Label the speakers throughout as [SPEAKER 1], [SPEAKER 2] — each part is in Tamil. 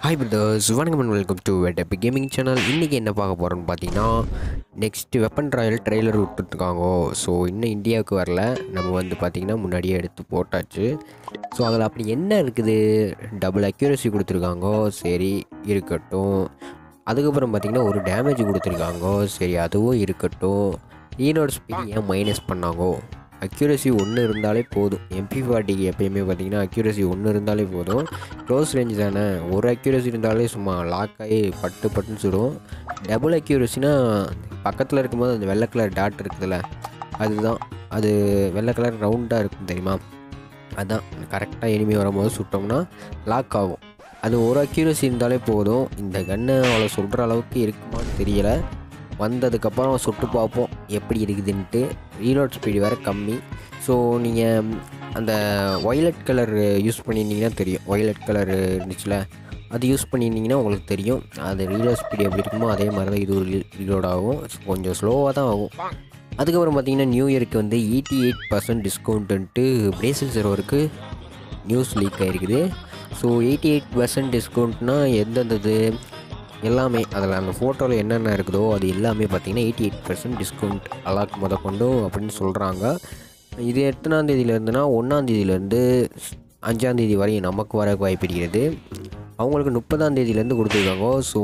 [SPEAKER 1] ஹாய் பிரதர்ஸ் வணக்கம் அண்ட் வெல்கம் டு வெட்டப்பி கேமிங் சேனல் இன்றைக்கி என்ன பார்க்க போகிறோன்னு பார்த்தீங்கன்னா நெக்ஸ்ட் வெப்பன் ட்ராயல் ட்ரெய்லர் விட்டுருக்காங்க ஸோ இன்னும் இந்தியாவுக்கு வரல நம்ம வந்து பார்த்திங்கன்னா முன்னாடியே எடுத்து போட்டாச்சு ஸோ அதில் அப்படி என்ன இருக்குது டபுள் அக்யூரசி கொடுத்துருக்காங்க சரி இருக்கட்டும் அதுக்கப்புறம் பார்த்திங்கன்னா ஒரு டேமேஜ் கொடுத்துருக்காங்க சரி அதுவும் இருக்கட்டும் ஈனோட ஸ்பீட் ஏன் மைனஸ் பண்ணாங்கோ அக்யூரசி ஒன்று இருந்தாலே போதும் எம்பி ஃபார்ட்டிக்கு எப்பயுமே பார்த்தீங்கன்னா அக்யூரசி ஒன்று இருந்தாலே போதும் க்ளோஸ் ரேஞ்ச் தானே ஒரு அக்யூரசி இருந்தாலே சும்மா லாக் ஆகி பட்டு பட்டுன்னு சுடும் டபுள் அக்யூரசினா பக்கத்தில் இருக்கும்போது அந்த வெள்ளை கலர் டாட் இருக்குதுல்ல அதுதான் அது வெள்ளை கலர் ரவுண்டாக இருக்கும் தெரியுமா அதான் கரெக்டாக எனிமி வரும்போது சுட்டோம்னா லாக் ஆகும் அது ஒரு அக்யூரசி இருந்தாலே போதும் இந்த கன்று அவ்வளோ சொல்கிற அளவுக்கு இருக்குமான்னு தெரியலை வந்ததுக்கப்புறம் சுட்டு பார்ப்போம் எப்படி இருக்குதுன்ட்டு ரீலோட் ஸ்பீடு வேறு கம்மி ஸோ நீங்கள் அந்த ஒய்லட் கலர் யூஸ் பண்ணியிருந்தீங்கன்னா தெரியும் ஒய்லட் கலர் இருந்துச்சுல அது யூஸ் பண்ணியிருந்தீங்கன்னா உங்களுக்கு தெரியும் அது ரீலோட் ஸ்பீடு எப்படி இருக்குமோ அதே மாதிரி தான் இது ரீலோட் ஆகும் கொஞ்சம் ஸ்லோவாக தான் ஆகும் அதுக்கப்புறம் பார்த்தீங்கன்னா நியூ இயருக்கு வந்து எயிட்டி எயிட் பர்சன்ட் டிஸ்கவுண்ட்டுன்ட்டு பிரேசில் சர்வருக்கு நியூஸ் லீக் ஆகிருக்குது ஸோ எயிட்டி எயிட் பர்சன்ட் டிஸ்கவுண்ட்னா எந்தெந்தது எல்லாமே அதில் அந்த ஃபோட்டோவில் என்னென்ன இருக்குதோ அது எல்லாமே பார்த்தீங்கன்னா எயிட்டி எயிட் பர்சன்ட் டிஸ்கவுண்ட் அலாக் முத கொண்டு அப்படின்னு சொல்கிறாங்க இது எத்தனாம் தேதியிலேருந்துனா ஒன்றாந்தேதியிலேருந்து அஞ்சாந்தேதி வரையும் நமக்கு வர வாய்ப்பு இருக்கிறது அவங்களுக்கு முப்பதாம் தேதியிலேருந்து கொடுத்துருக்காங்க ஸோ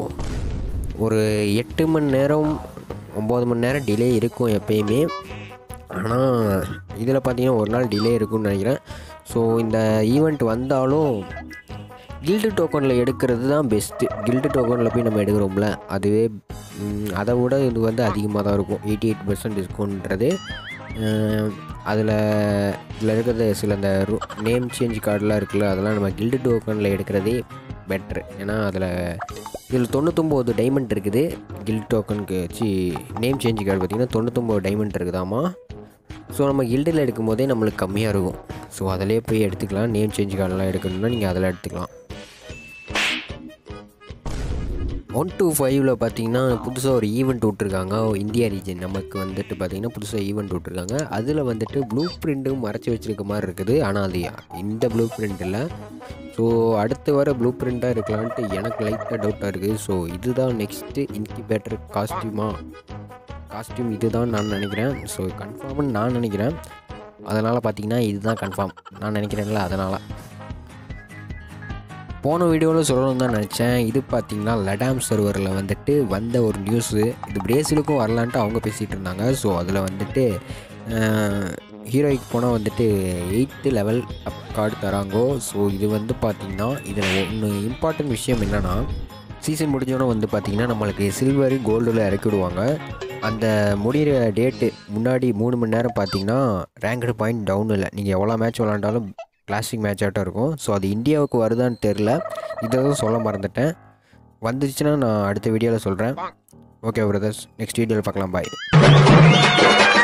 [SPEAKER 1] ஒரு எட்டு மணி நேரம் ஒம்பது மணி நேரம் டிலே இருக்கும் எப்பயுமே ஆனால் இதில் பார்த்தீங்கன்னா ஒரு நாள் டிலே இருக்கும்னு நினைக்கிறேன் ஸோ இந்த ஈவெண்ட் வந்தாலும் கில்டு டோக்கனில் எடுக்கிறது தான் பெஸ்ட்டு கில்டு டோக்கனில் போய் நம்ம எடுக்கிறோம்ல அதுவே ம், அதை விட இது வந்து அதிகமாக தான் இருக்கும் எயிட்டி எயிட் பர்சன்ட் டிஸ்கவுண்ட்றது அதில் இதில் இருக்கிறது சில இந்த நேம் சேஞ்ச் கார்டெலாம் இருக்குல்ல அதெல்லாம் நம்ம கில்டு டோக்கனில் எடுக்கிறதே பெட்ரு ஏன்னா அதில் இதில் தொண்ணூத்தொம்பது டைமண்ட் இருக்குது கில்டு டோக்கனுக்கு சி நேம் சேஞ்ச் கார்டு பார்த்திங்கன்னா தொண்ணூத்தொம்பது டைமண்ட் இருக்குதாமா ஸோ நம்ம கில்டில் எடுக்கும் போதே நம்மளுக்கு கம்மியாக இருக்கும் ஸோ அதிலே போய் எடுத்துக்கலாம் நேம் சேஞ்ச் கார்டெலாம் எடுக்கணும்னா நீங்கள் அதில் எடுத்துக்கலாம் ஒன் டூ ஃபைவ்ல பார்த்தீங்கன்னா புதுசாக ஒரு ஈவெண்ட் விட்ருக்காங்க இந்தியா ரீஜன் நமக்கு வந்துட்டு பார்த்தீங்கன்னா புதுசாக ஈவெண்ட் விட்ருக்காங்க அதில் வந்துட்டு ப்ளூ பிரிண்ட்டும் மறைச்சி வச்சிருக்க மாதிரி இருக்குது ஆனால் அது இந்த ப்ளூ பிரிண்ட் இல்லை ஸோ அடுத்து வர ப்ளூ பிரிண்ட்டாக இருக்கலான்ட்டு எனக்கு லைட்டாக டவுட்டாக இருக்குது ஸோ இதுதான் நெக்ஸ்ட்டு இன்கிபேட்டர் காஸ்டியூமா காஸ்டியூம் இதுதான் நான் நினைக்கிறேன் ஸோ கன்ஃபார்ம்னு நான் நினைக்கிறேன் அதனால் பார்த்தீங்கன்னா இதுதான் கன்ஃபார்ம் நான் நினைக்கிறேன்ல அதனால் போன வீடியோவில் சொல்லணும்னு தான் நினச்சேன் இது பார்த்தீங்கன்னா லடாம் சர்வரில் வந்துட்டு வந்த ஒரு நியூஸு இது பிரேசிலுக்கும் வரலான்ட்டு அவங்க பேசிகிட்டு இருந்தாங்க ஸோ அதில் வந்துட்டு ஹீரோய்க்கு போனால் வந்துட்டு எயித்து லெவல் அப் கார்டு தராங்கோ ஸோ இது வந்து பார்த்திங்கன்னா இதில் ஒன்று இம்பார்ட்டன்ட் விஷயம் என்னென்னா சீசன் முடிஞ்சோன்னே வந்து பார்த்திங்கன்னா நம்மளுக்கு சில்வரு கோல்டில் இறக்கி விடுவாங்க அந்த முடிகிற டேட்டு முன்னாடி மூணு மணி நேரம் பார்த்தீங்கன்னா ரேங்கடு பாயிண்ட் டவுன் இல்லை நீங்கள் எவ்வளோ மேட்ச் விளாண்டாலும் கிளாசிக் மேட்ச் ஆட்டம் இருக்கும் ஸோ அது இந்தியாவுக்கு வருதான்னு தெரில இதை தான் சொல்ல மறந்துட்டேன் வந்துச்சுன்னா நான் அடுத்த வீடியோவில் சொல்கிறேன் ஓகே பிரதர்ஸ் நெக்ஸ்ட் வீடியோவில் பார்க்கலாம் பாய்